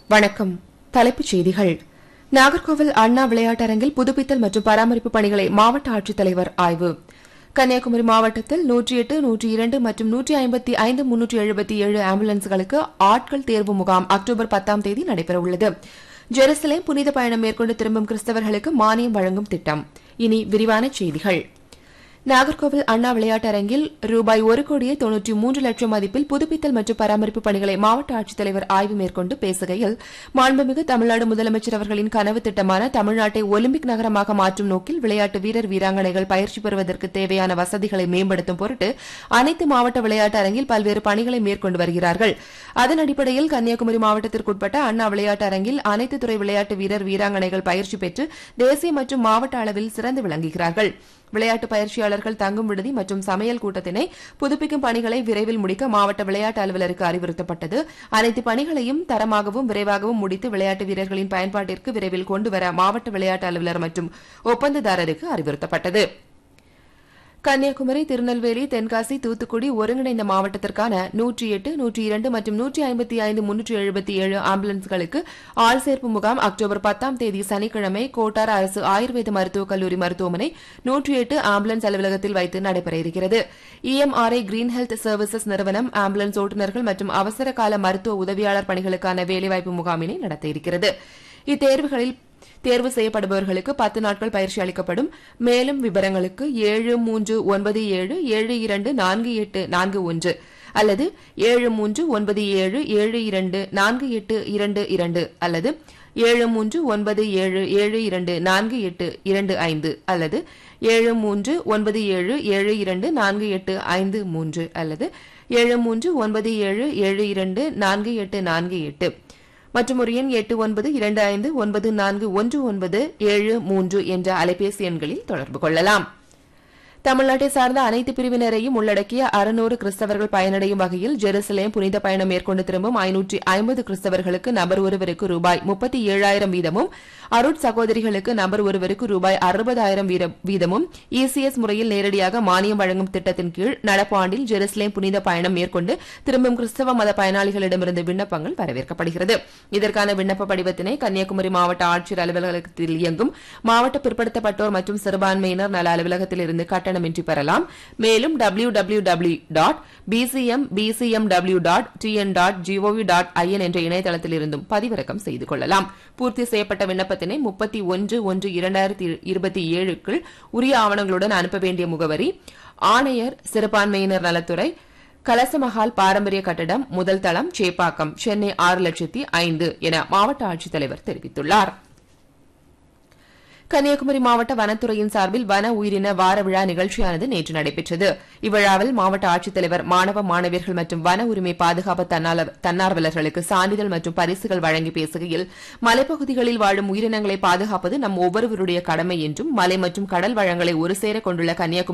வணக்கம் தலைப்புச் செய்திகள் நாகர்கோவில் அண்ணா விளையாட்டரங்கில் புதுப்பித்தல் மற்றும் பராமரிப்பு பணிகளை மாவட்ட ஆட்சித்தலைவர் ஆய்வு கன்னியாகுமரி மாவட்டத்தில் நூற்றி எட்டு நூற்றி இரண்டு மற்றும் நூற்றி ஐம்பத்தி ஐந்து முன்னூற்றி எழுபத்தி ஏழு ஆம்புலன்ஸ்களுக்கு ஆட்கள் தேர்வு முகாம் அக்டோபர் பத்தாம் தேதி நடைபெறவுள்ளது ஜெருசலேம் புனித பயணம் மேற்கொண்டு திரும்பும் கிறிஸ்தவர்களுக்கு மானியம் வழங்கும் திட்டம் இனி விரிவான செய்திகள் நாகர்கோவில் அண்ணா விளையாட்டரங்கில் ரூபாய் ஒரு கோடியே தொன்னூற்றி மூன்று லட்சம் மதிப்பில் புதுப்பித்தல் மற்றும் பராமரிப்பு பணிகளை மாவட்ட ஆட்சித்தலைவர் ஆய்வு மேற்கொண்டு பேசுகையில் மாண்புமிகு தமிழ்நாடு முதலமைச்சர் அவர்களின் கனவு திட்டமான தமிழ்நாட்டை ஒலிம்பிக் நகரமாக மாற்றும் நோக்கில் விளையாட்டு வீரர் வீராங்கனைகள் பயிற்சி பெறுவதற்கு தேவையான வசதிகளை மேம்படுத்தும் பொருட்டு அனைத்து மாவட்ட விளையாட்டு அரங்கில் பல்வேறு பணிகளை மேற்கொண்டு வருகிறார்கள் அதன் அடிப்படையில் கன்னியாகுமரி மாவட்டத்திற்குட்பட்ட அண்ணா விளையாட்டு அரங்கில் அனைத்து துறை விளையாட்டு வீரர் வீராங்கனைகள் பயிற்சி பெற்று தேசிய மற்றும் மாவட்ட அளவில் சிறந்து விளங்குகிறார்கள் விளையாட்டு பயிற்சியாளர்கள் தங்கும் விடுதி மற்றும் சமையல் கூட்டத்தினை புதுப்பிக்கும் பணிகளை விரைவில் முடிக்க மாவட்ட விளையாட்டு அலுவலருக்கு அறிவுறுத்தப்பட்டது அனைத்து பணிகளையும் தரமாகவும் விரைவாகவும் முடித்து விளையாட்டு வீரர்களின் பயன்பாட்டிற்கு விரைவில் கொண்டுவர மாவட்ட விளையாட்டு அலுவலர் மற்றும் ஒப்பந்ததாரருக்கு அறிவுறுத்தப்பட்டது கன்னியாகுமரி திருநெல்வேலி தென்காசி தூத்துக்குடி ஒருங்கிணைந்த மாவட்டத்திற்கான நூற்றி எட்டு நூற்றி இரண்டு மற்றும் நூற்றி ஐம்பத்தி ஐந்து முன்னூற்றி எழுபத்தி ஏழு ஆம்புலன்ஸ்களுக்கு ஆள் சேர்ப்பு முகாம் அக்டோபர் பத்தாம் தேதி சனிக்கிழமை கோட்டார் அரசு ஆயுர்வேத மருத்துவக் கல்லூரி மருத்துவமனை நூற்றி எட்டு ஆம்புலன்ஸ் அலுவலகத்தில் வைத்து நடைபெற இருக்கிறது இஎம்ஆர்ஐ கிரீன் ஹெல்த் சர்வீசஸ் நிறுவனம் ஆம்புலன்ஸ் ஓட்டுநர்கள் மற்றும் அவசர கால மருத்துவ உதவியாளர் பணிகளுக்கான வேலைவாய்ப்பு முகாமினை நடத்த இருக்கிறது இத்தேர்வுகளில் தேர்வு செய்யப்படுபவர்களுக்கு பத்து நாட்கள் பயிற்சி அளிக்கப்படும் மேலும் விவரங்களுக்கு ஏழு மூன்று ஒன்பது ஏழு ஏழு இரண்டு நான்கு எட்டு நான்கு ஒன்று அல்லது ஏழு மூன்று ஒன்பது ஏழு ஏழு இரண்டு நான்கு எட்டு இரண்டு இரண்டு அல்லது ஏழு மூன்று ஒன்பது ஏழு ஏழு இரண்டு நான்கு எட்டு இரண்டு ஐந்து அல்லது ஏழு மூன்று ஒன்பது ஏழு ஏழு இரண்டு நான்கு எட்டு ஐந்து மூன்று அல்லது ஏழு மூன்று ஒன்பது ஏழு ஏழு இரண்டு நான்கு எட்டு நான்கு எட்டு மற்றும் ஒரு எண் எட்டு ஒன்பது இரண்டு ஐந்து ஒன்பது நான்கு ஒன்று ஒன்பது ஏழு மூன்று என்ற அலைபேசி எண்களில் தொடர்பு கொள்ளலாம் தமிழ்நாட்டை சார்ந்த அனைத்து பிரிவினரையும் உள்ளடக்கிய அறுநூறு கிறிஸ்தவர்கள் பயனடையும் வகையில் ஜெருசலேம் புனித பயணம் மேற்கொண்டு திரும்பும் ஐநூற்றி ஐம்பது கிறிஸ்தவர்களுக்கு நபர் ஒருவருக்கு ரூபாய் முப்பத்தி ஏழாயிரம் வீதமும் அருட் சகோதரிகளுக்கு நபர் ஒருவருக்கு ரூபாய் அறுபதாயிரம் வீதமும் இசிஎஸ் முறையில் நேரடியாக மானியம் வழங்கும் திட்டத்தின் கீழ் நடப்பு ஆண்டில் ஜெருசலேம் புனித பயணம் மேற்கொண்டு திரும்பும் கிறிஸ்தவ மத பயனாளிகளிடமிருந்து விண்ணப்பங்கள் வரவேற்கப்படுகிறது இதற்கான விண்ணப்ப படிவத்தினை கன்னியாகுமரி மாவட்ட ஆட்சியர் அலுவலகத்தில் இயங்கும் மாவட்ட பிற்படுத்தப்பட்டோர் மற்றும் சிறுபான்மையினர் நல அலுவலகத்தில் இருந்து கட்டணமின்றி பெறலாம் மேலும் W W W dot PCM PCM W dot TN dot GOV dot IN என்ற இணையதளத்தில் இருந்தும் பதிவிறக்கம் செய்து கொள்ளலாம் பூர்த்தி செய்யப்பட்ட விண்ணப்பத்தினை முப்பத்தி ஒன்று ஒன்று இரண்டாயிரத்தி இருபத்தி ஏழுக்குள் உரிய ஆவணங்களுடன் அனுப்ப வேண்டிய முகவரி ஆணையர் சிறுபான்மையினர் நலத்துறை கலசமஹால் பாரம்பரிய கட்டடம் முதல் தளம் சேப்பாக்கம் சென்னை ஆறு லட்சத்தி ஐந்து என மாவட்ட ஆட்சித்தலைவர் தெரிவித்துள்ளார் கன்னியாகுமரி மாவட்ட வனத்துறையின் சார்பில் வன உயிரின வார விழா நிகழ்ச்சியானது நேற்று நடைபெற்றது இவ்விழாவில் மாவட்ட ஆட்சித்தலைவர் மாணவ மாணவியர்கள் மற்றும் வன உரிமை பாதுகாப்பு தன்னார்வலர்களுக்கு சான்றிதழ் மற்றும் பரிசுகள் வழங்கி பேசுகையில் மலைப்பகுதிகளில் வாழும் உயிரினங்களை பாதுகாப்பது நம் ஒவ்வொருவருடைய கடமை என்றும் மலை மற்றும் கடல் வளங்களை ஒருசேர கொண்டுள்ள கன்னியாகுமரி